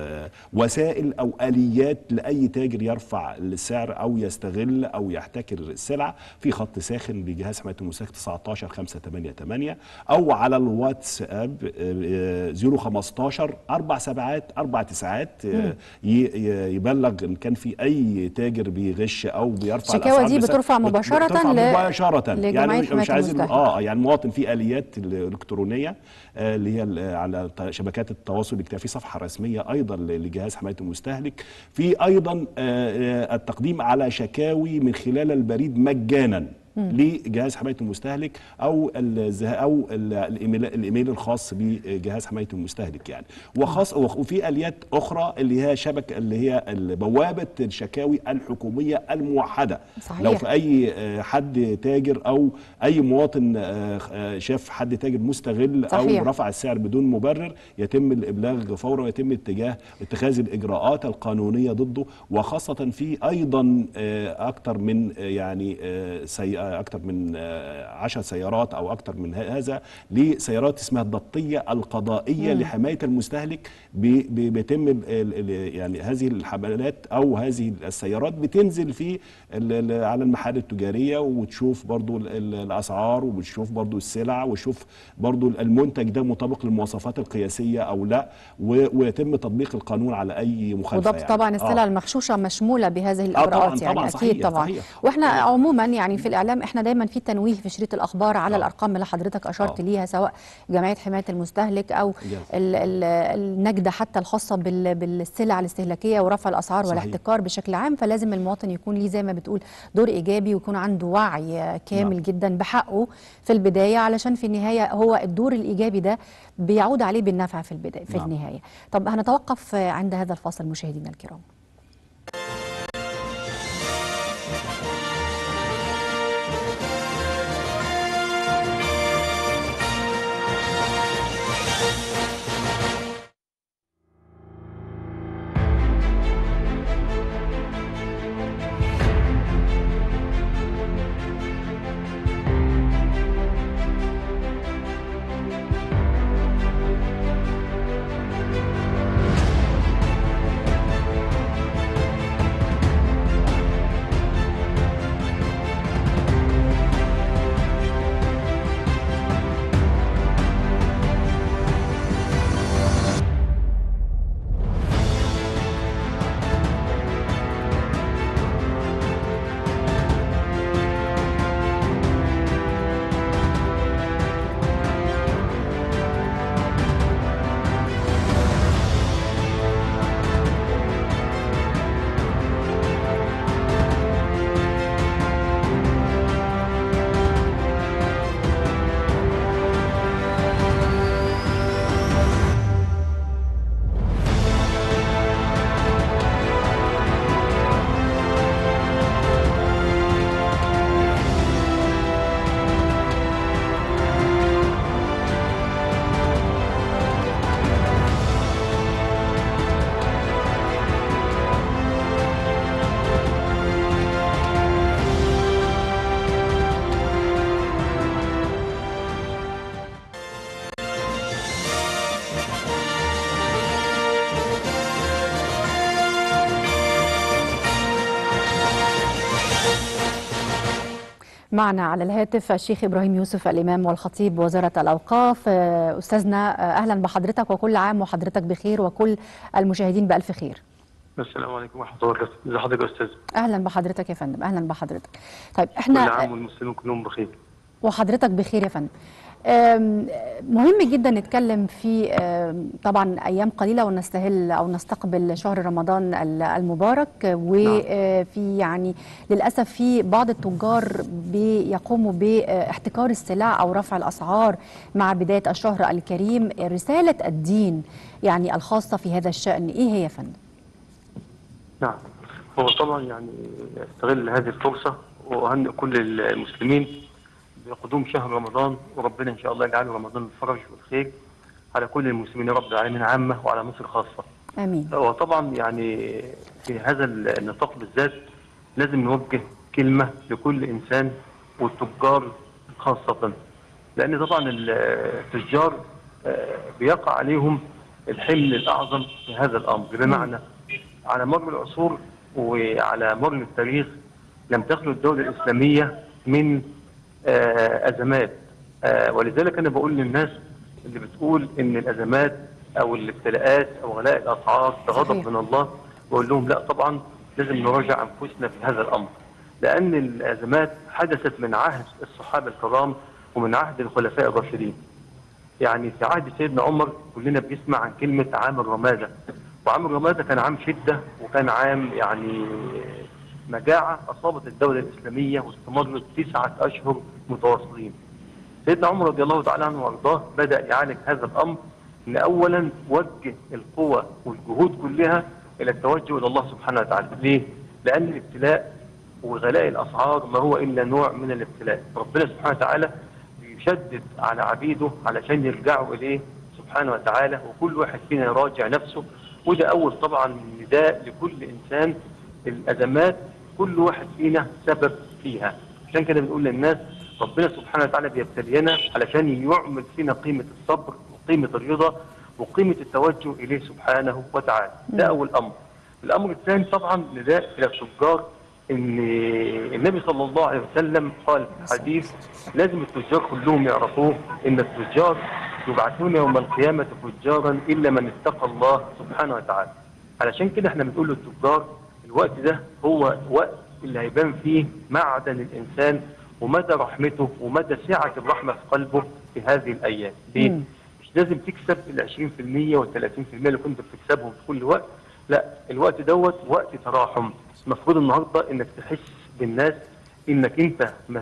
وسائل او اليات لاي تاجر يرفع السعر او يستغل او يحتكر السلع في خط ساخن لجهاز حمايه المستهلك 19 588 او على الواتساب آه، آه، 015 اربع سبعات اربع تسعات آه، ي- ي- يبلغ ان كان في اي تاجر بيغش او بيرفع الشكاوى الأسعار دي بس- بترفع بت- مباشرة بترفع ل- مباشره لجمعية يعني مش, حماية مش عايز المستهلك. اه يعني المواطن في اليات الالكترونيه آه، اللي هي ال- على ت- شبكات التواصل الاجتماعي في صفحه رسميه ايضا ل- لجهاز حمايه المستهلك في ايضا آه، آه، التقديم على شكاوي من خلال البريد مجانا لجهاز حمايه المستهلك او الزه- او ال- الايميل الايميل الخاص بجهاز حمايه المستهلك يعني وخاص وفي اليات اخرى اللي هي شبكه اللي هي بوابه الشكاوي الحكوميه الموحده صحيح. لو في اي آه، حد تاجر او اي مواطن آه، آه، شاف حد تاجر مستغل صحيح. او رفع السعر بدون مبرر يتم الابلاغ فورا ويتم اتجاه اتخاذ الاجراءات القانونيه ضده وخاصه في ايضا آه، اكثر من آه، يعني آه، سي... اكثر من آه، عشر سيارات او اكثر من ه- هذا لسيارات اسمها الضبطيه القضائيه لحمايه المستهلك بي- بي- بيتم ال- ال- ال- يعني هذه الحملات او هذه السيارات بتنزل في ال- ال- على المحال التجاريه وتشوف برضو ال- ال- الاسعار وبتشوف برضو السلع وتشوف برضو المنتج ده مطابق للمواصفات القياسيه او لا و- ويتم تطبيق القانون على اي مخالفه وضبط يعني. طبعا السلع آه. المغشوشه مشموله بهذه طبعاً، الاجراءات يعني طبعاً، اكيد صحيح، طبعا صحيح. واحنا عموما يعني في الاعلام احنا دايما في تنويه في شريط الاخبار على آه. الارقام اللي حضرتك اشرت آه. ليها سواء جمعيه حمايه المستهلك او Yes. ال- ال- النجده حتى الخاصه بال- بالسلع الاستهلاكيه ورفع الاسعار صحيح. والاحتكار بشكل عام فلازم المواطن يكون ليه زي ما بتقول دور ايجابي ويكون عنده وعي كامل نعم. جدا بحقه في البدايه علشان في النهايه هو الدور الايجابي ده بيعود عليه بالنفع في البدايه في نعم. النهايه طب هنتوقف عند هذا الفاصل مشاهدينا الكرام معنا على الهاتف الشيخ إبراهيم يوسف الإمام والخطيب وزارة الأوقاف أستاذنا أهلا بحضرتك وكل عام وحضرتك بخير وكل المشاهدين بألف خير السلام عليكم ورحمه الله وبركاته ازي حضرتك يا استاذ أهلا بحضرتك يا فندم أهلا بحضرتك طيب كل احنا عام والمسلمين كلهم بخير وحضرتك بخير يا فندم أم، مهم جدا نتكلم في أم، طبعا ايام قليله ونستهل او نستقبل شهر رمضان ال- المبارك وفي يعني للاسف في بعض التجار بيقوموا باحتكار السلع او رفع الاسعار مع بدايه الشهر الكريم رساله الدين يعني الخاصه في هذا الشان ايه هي يا فندم؟ نعم هو طبعا يعني استغل هذه الفرصه واهنئ كل المسلمين بقدوم شهر رمضان وربنا ان شاء الله يجعله رمضان الفرج والخير على كل المسلمين يا رب العالمين عامه وعلى مصر خاصه. امين هو طبعا يعني في هذا النطاق بالذات لازم نوجه كلمه لكل انسان والتجار خاصه لان طبعا التجار آه، بيقع عليهم الحمل الاعظم في هذا الامر بمعنى على مر العصور وعلى مر التاريخ لم تخلو الدوله الاسلاميه من آه، ازمات آه، ولذلك انا بقول للناس اللي بتقول ان الازمات او الابتلاءات او غلاء الاسعار ده صحيح. غضب من الله بقول لهم لا طبعا لازم نراجع انفسنا في هذا الامر لان الازمات حدثت من عهد الصحابه الكرام ومن عهد الخلفاء الراشدين يعني في عهد سيدنا عمر كلنا بنسمع عن كلمة عام الرمادة وعام الرمادة كان عام شدة وكان عام يعني مجاعة أصابت الدولة الإسلامية واستمرت تسعة أشهر متواصلين سيدنا عمر رضي الله تعالى عنه وارضاه بدأ يعالج هذا الأمر إن أولا وجه القوى والجهود كلها إلى التوجه إلى الله سبحانه وتعالى ليه؟ لأن الابتلاء وغلاء الأسعار ما هو إلا نوع من الابتلاء ربنا سبحانه وتعالى بيشدد على عبيده علشان يرجعوا إليه سبحانه وتعالى وكل واحد فينا يراجع نفسه وده أول طبعا نداء لكل إنسان الأزمات كل واحد فينا سبب فيها عشان كده بنقول للناس ربنا سبحانه وتعالى بيبتلينا علشان يعمل فينا قيمة الصبر وقيمة الرضا وقيمة التوجه إليه سبحانه وتعالى ده أول أمر الأمر الثاني طبعا نداء إلى التجار ان النبي صلى الله عليه وسلم قال في حديث لازم التجار كلهم يعرفوه ان التجار يبعثون يوم القيامة فجارا الا من اتقى الله سبحانه وتعالى علشان كده احنا بنقول للتجار الوقت ده هو وقت اللي هيبان فيه معدن الانسان ومدى رحمته ومدى سعة الرحمة في قلبه في هذه الايام ليه؟ مم. مش لازم تكسب ال 20% وال 30% اللي كنت بتكسبهم في كل وقت لا الوقت دوت وقت تراحم المفروض النهارده انك تحس بالناس انك انت ما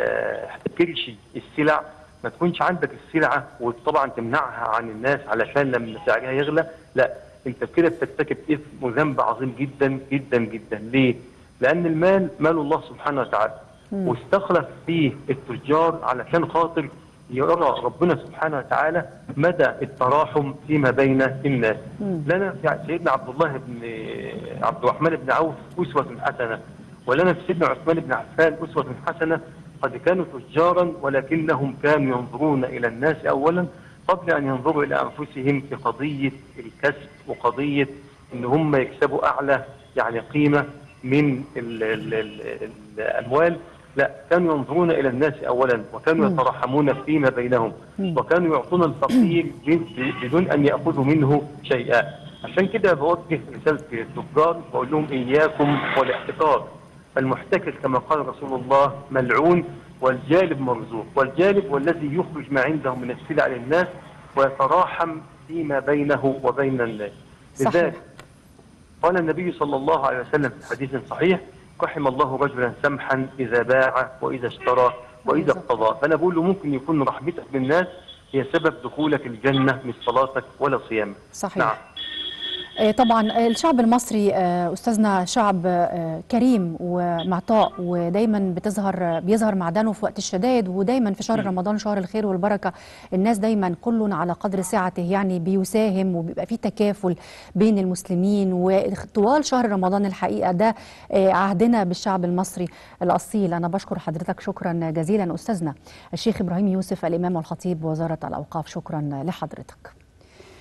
تحتكرش السلع ما تكونش عندك السلعه وطبعا تمنعها عن الناس علشان لما سعرها يغلى لا انت كده بترتكب اثم وذنب عظيم جدا جدا جدا ليه؟ لان المال مال الله سبحانه وتعالى واستخلف فيه التجار علشان خاطر يرى ربنا سبحانه وتعالى مدى التراحم فيما بين الناس لنا في سيدنا عبد الله بن عبد الرحمن بن عوف أسوة حسنة ولنا في سيدنا عثمان بن عفان أسوة حسنة قد كانوا تجارا ولكنهم كانوا ينظرون إلى الناس أولا قبل أن ينظروا إلى أنفسهم في قضية الكسب وقضية إن هم يكسبوا أعلى يعني قيمة من ال ال ال الأموال لا كانوا ينظرون إلى الناس أولا وكانوا يترحمون فيما بينهم وكانوا يعطون الفقير بدون أن يأخذوا منه شيئا عشان كده بوجه رسالة التجار بقول لهم إياكم والاحتكار المحتكر كما قال رسول الله ملعون والجالب مرزوق والجالب والذي يخرج ما عنده من السلع للناس ويتراحم فيما بينه وبين الناس صحيح. لذلك قال النبي صلى الله عليه وسلم في حديث صحيح رحم الله رجلا سمحا إذا باع وإذا اشترى وإذا اقتضى فأنا بقول له ممكن يكون رحمتك بالناس هي سبب دخولك الجنة مش صلاتك ولا صيامك صحيح نعم آه، طبعا الشعب المصري آه، استاذنا شعب آه، كريم ومعطاء ودايما بتظهر بيظهر معدنه في وقت الشدائد ودايما في شهر رمضان شهر الخير والبركه الناس دايما كل على قدر سعته يعني بيساهم وبيبقى في تكافل بين المسلمين وطوال شهر رمضان الحقيقه ده آه، عهدنا بالشعب المصري الاصيل انا بشكر حضرتك شكرا جزيلا استاذنا الشيخ ابراهيم يوسف الامام والخطيب وزاره الاوقاف شكرا لحضرتك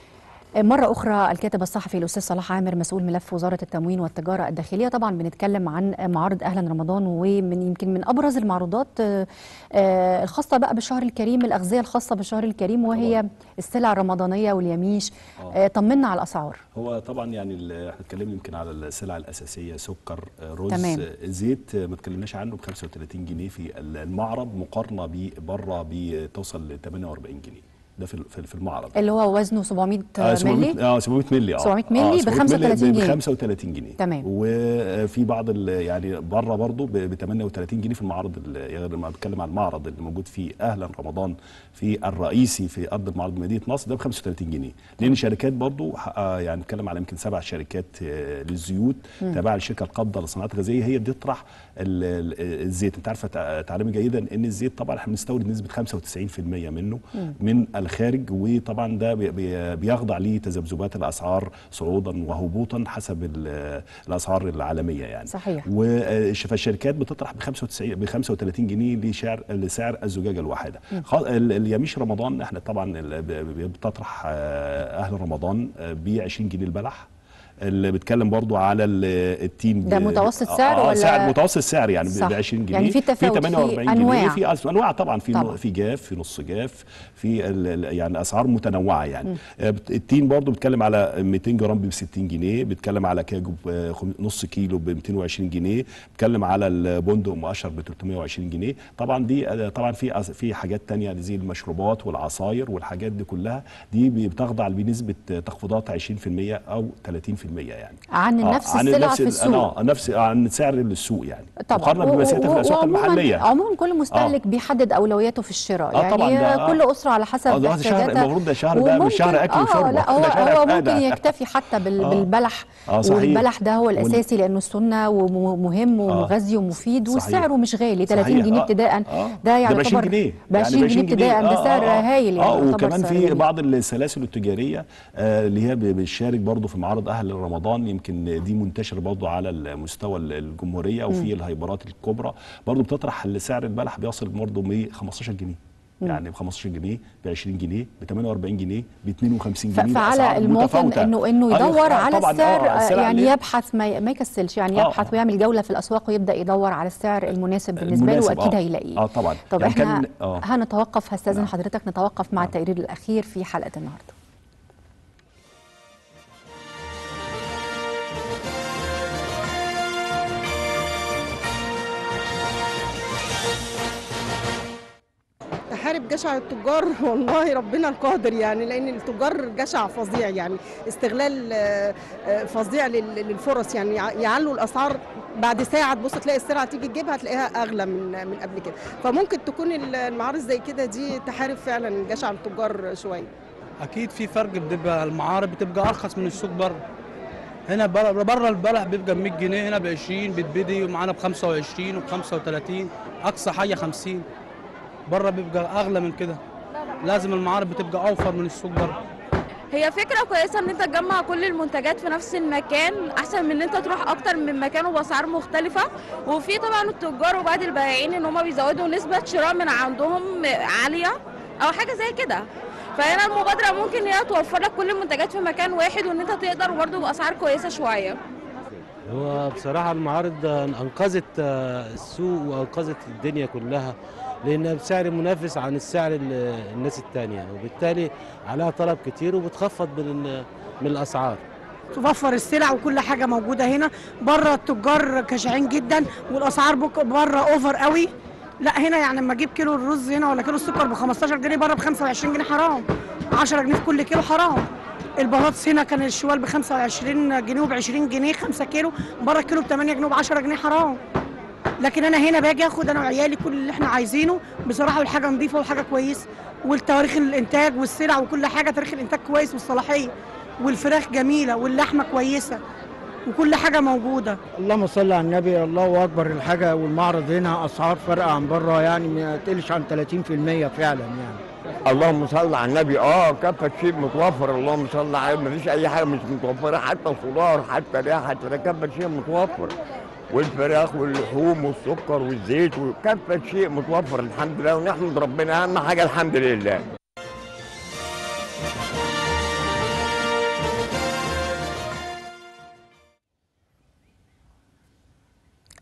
مرة أخرى الكاتب الصحفي الأستاذ صلاح عامر مسؤول ملف وزارة التموين والتجارة الداخلية طبعا بنتكلم عن معارض أهلا رمضان ومن يمكن من أبرز المعروضات آه، آه، الخاصة بقى بالشهر الكريم الأغذية الخاصة بالشهر الكريم وهي السلع الرمضانية واليميش آه، طمنا على الأسعار هو طبعا يعني ال- احنا اتكلمنا يمكن على السلع الاساسيه سكر آه، رز تمام. آه، زيت آه، ما اتكلمناش عنه ب 35 جنيه في المعرض مقارنه بره بتوصل ل 48 جنيه ده في ال- في في المعرض اللي هو وزنه 700 آه، 700 مللي اه 700 مللي اه 700 مللي ب 35 ب جنيه. 35 جنيه تمام. وفي بعض ال- يعني بره برضه ب 38 جنيه في المعرض ال- يعني لما بتكلم عن المعرض اللي موجود فيه اهلا رمضان في الرئيسي في ارض المعرض مدينه نصر ده ب 35 جنيه لان شركات برضه آه، يعني بنتكلم على يمكن سبع شركات آه، للزيوت تابعه للشركه القابضه للصناعات الغذائيه هي بتطرح ال- ال- الزيت انت عارفه تع- تعلمي جيدا ان الزيت طبعا احنا بنستورد نسبه 95% منه من الخارج وطبعا ده بي- بي- بيخضع لتذبذبات الاسعار صعودا وهبوطا حسب ال- الاسعار العالميه يعني صحيح. وش- فالشركات بتطرح ب 95 ب 35 جنيه لسعر لسعر الزجاجه الواحده خ- ال- اليميش رمضان احنا طبعا ال- ب- ب- بتطرح آه، اهل رمضان ب 20 جنيه البلح اللي بيتكلم برضو على ال- التين ب- ده متوسط آه، سعر آه ولا- سعر متوسط سعر يعني صح. ب 20 جنيه يعني في تفاوت، في 48 أنواع. جنيه في أس- انواع طبعا في طبعاً. في جاف في نص جاف في ال- ال- يعني اسعار متنوعه يعني آه، بت- التين برضو بيتكلم على 200 جرام ب 60 جنيه بيتكلم على كاجو ب خم- نص كيلو ب 220 جنيه بيتكلم على البندق مؤشر ب 320 جنيه طبعا دي آه، طبعا في أس- في حاجات تانية زي المشروبات والعصاير والحاجات دي كلها دي بتخضع بنسبه تخفيضات 20% او 30% يعني عن آه، نفس السلع في ال- السوق آه، نفس عن سعر السوق يعني طبعا مقارنه و- بمسيرتها و- في الاسواق وعموماً- المحليه عموما كل مستهلك بيحدد اولوياته في الشراء آه يعني طبعاً ده- آه. كل اسره على حسب آه، ده شهر- احتياجاتها المفروض ده شهر ده مش وممكن- شهر أكل اه وشرب، لا هو ده شهر هو عبادة. ممكن يكتفي حتى بال آه. بالبلح آه، صحيح. والبلح ده هو وال- الاساسي لانه السنه ومهم ومغذي ومفيد صحيح. وسعره مش غالي 30 صحيح. جنيه آه. ابتداء آه. ده يعني ب 20 يعتبر جنيه ب 20 جنيه ابتداء ده آه، سعر آه، آه. هايل يعني اه يعتبر وكمان سعر في جميل. بعض السلاسل التجاريه آه اللي هي ب- بتشارك برضه في معارض اهل رمضان يمكن دي منتشره برضه على المستوى ال- الجمهوريه وفي الهايبرات الكبرى برضه بتطرح سعر البلح بيصل برضه ب 15 جنيه يعني ب 15 جنيه ب 20 جنيه ب 48 جنيه ب 52 ف- جنيه فعلى بأسعار المواطن متفاوتة. انه انه آه، يدور آه، على طبعاً، السعر آه، آه، السلع يعني اللي- يبحث ما ما يكسلش يعني آه، يبحث آه. ويعمل جوله في الاسواق ويبدا يدور على السعر المناسب بالنسبه له المناسب، واكيد آه. هيلاقيه آه، طبعاً. طب يعني احنا كان- آه. هنتوقف هستاذن نعم. حضرتك نتوقف مع التقرير الاخير في حلقه النهارده تحارب جشع التجار والله ربنا القادر يعني لان التجار جشع فظيع يعني استغلال آه، آه، فظيع لل- للفرص يعني يع- يعلوا الاسعار بعد ساعه تبص تلاقي السلعه تيجي تجيبها تلاقيها اغلى من من قبل كده فممكن تكون ال- المعارض زي كده دي تحارب فعلا جشع التجار شويه اكيد في فرق بتبقى المعارض بتبقى ارخص من السوق بره هنا بره بره البلح بيبقى ب 100 جنيه هنا ب 20 بتبدي ومعانا ب 25 وب 35 اقصى حاجه 50 بره بيبقى اغلى من كده لازم المعارض بتبقى اوفر من السوق بره هي فكرة كويسة ان انت تجمع كل المنتجات في نفس المكان احسن من ان انت تروح اكتر من مكان وباسعار مختلفة وفي طبعا التجار وبعض البائعين ان هم بيزودوا نسبة شراء من عندهم عالية او حاجة زي كده فهنا المبادرة ممكن ان هي توفر لك كل المنتجات في مكان واحد وان انت تقدر برضه باسعار كويسة شوية هو بصراحة المعارض أنقذت آه، السوق وأنقذت الدنيا كلها لأنها بسعر منافس عن السعر ال- الناس التانية وبالتالي عليها طلب كتير وبتخفض من ال- من الأسعار توفر السلع وكل حاجه موجوده هنا بره التجار كشعين جدا والاسعار بك- بره اوفر قوي لا هنا يعني لما اجيب كيلو الرز هنا ولا كيلو السكر ب 15 جنيه بره ب 25 جنيه حرام 10 جنيه في كل كيلو حرام البطاطس هنا كان الشوال ب 25 جنيه وب 20 جنيه 5 كيلو بره الكيلو ب 8 جنيه وب 10 جنيه حرام لكن انا هنا باجي اخد انا وعيالي كل اللي احنا عايزينه بصراحه والحاجه نظيفه وحاجه كويسه والتواريخ الانتاج والسلع وكل حاجه تاريخ الانتاج كويس والصلاحيه والفراخ جميله واللحمه كويسه وكل حاجه موجوده اللهم صل على النبي الله اكبر الحاجه والمعرض هنا اسعار فارقه عن بره يعني ما تقلش عن 30% فعلا يعني اللهم صل على النبي اه كافة شيء متوفر اللهم صل على ما فيش اي حاجه مش متوفره حتى الخضار حتى ده حتى ده كافة شيء متوفر والفراخ واللحوم والسكر والزيت وكافة شيء متوفر الحمد لله ونحمد ربنا اهم حاجه الحمد لله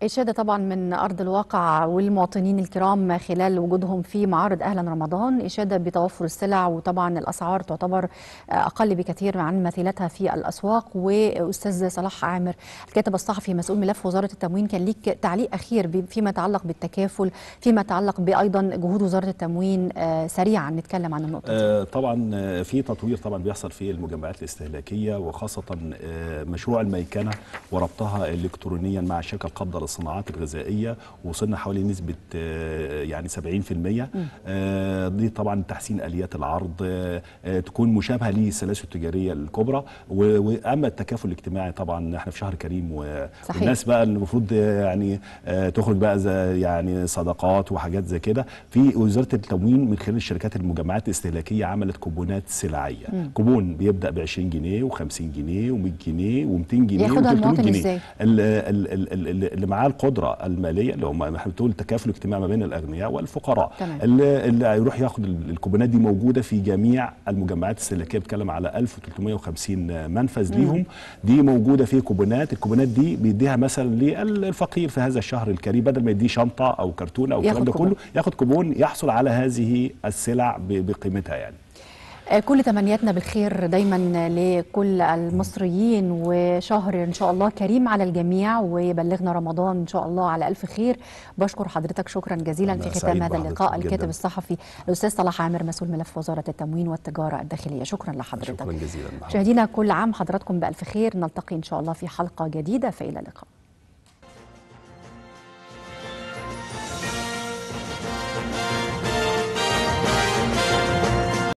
إشادة طبعا من أرض الواقع والمواطنين الكرام خلال وجودهم في معارض أهلا رمضان إشادة بتوفر السلع وطبعا الأسعار تعتبر أقل بكثير عن مثيلتها في الأسواق وأستاذ صلاح عامر الكاتب الصحفي مسؤول ملف وزارة التموين كان ليك تعليق أخير ب- فيما يتعلق بالتكافل فيما يتعلق بأيضا جهود وزارة التموين آه، سريعا نتكلم عن النقطة دي آه، طبعا آه، في تطوير طبعا بيحصل في المجمعات الاستهلاكيه وخاصه آه، مشروع الميكنه وربطها الكترونيا مع الشركه القابضه للصناعات الغذائيه وصلنا حوالي نسبه آه، يعني 70% آه، دي طبعا تحسين اليات العرض آه، آه، تكون مشابهه للسلاسل التجاريه الكبرى و- واما التكافل الاجتماعي طبعا احنا في شهر كريم و- صحيح. والناس بقى اللي المفروض آه، يعني آه، تخرج بقى زي يعني صدقات وحاجات زي كده في وزاره التموين من خلال الشركات المجمعات الاستهلاكيه عملت كوبونات سلعيه مم. كوبون بيبدا ب 20 جنيه و50 جنيه و100 جنيه و200 جنيه ياخدها و300 المواطن جنيه إزاي؟ ال- ال- ال- ال- اللي معاه القدره الماليه اللي هم احنا بتقول تكافل اجتماعي ما بين الاغنياء والفقراء تمام. اللي, اللي هيروح ياخد ال- الكوبونات دي موجوده في جميع المجمعات الاستهلاكيه بتكلم على 1350 منفذ مم. ليهم دي موجوده في كوبونات الكوبونات دي بيديها مثلا للفقير في هذا الشهر الكريم بدل ما يديه شنطه او كرتونه او ياخد الكلام ده كوبون. كله ياخد كوبون يحصل على هذه السلع ب- بقيمتها يعني آه، كل تمنياتنا بالخير دايما لكل المصريين وشهر ان شاء الله كريم على الجميع ويبلغنا رمضان ان شاء الله على الف خير بشكر حضرتك شكرا جزيلا أنا في ختام سعيد هذا بحضرتك اللقاء جداً. الكاتب الصحفي الاستاذ صلاح عامر مسؤول ملف وزاره التموين والتجاره الداخليه شكرا لحضرتك شكرا جزيلا مشاهدينا كل عام حضراتكم بالف خير نلتقي ان شاء الله في حلقه جديده فالى اللقاء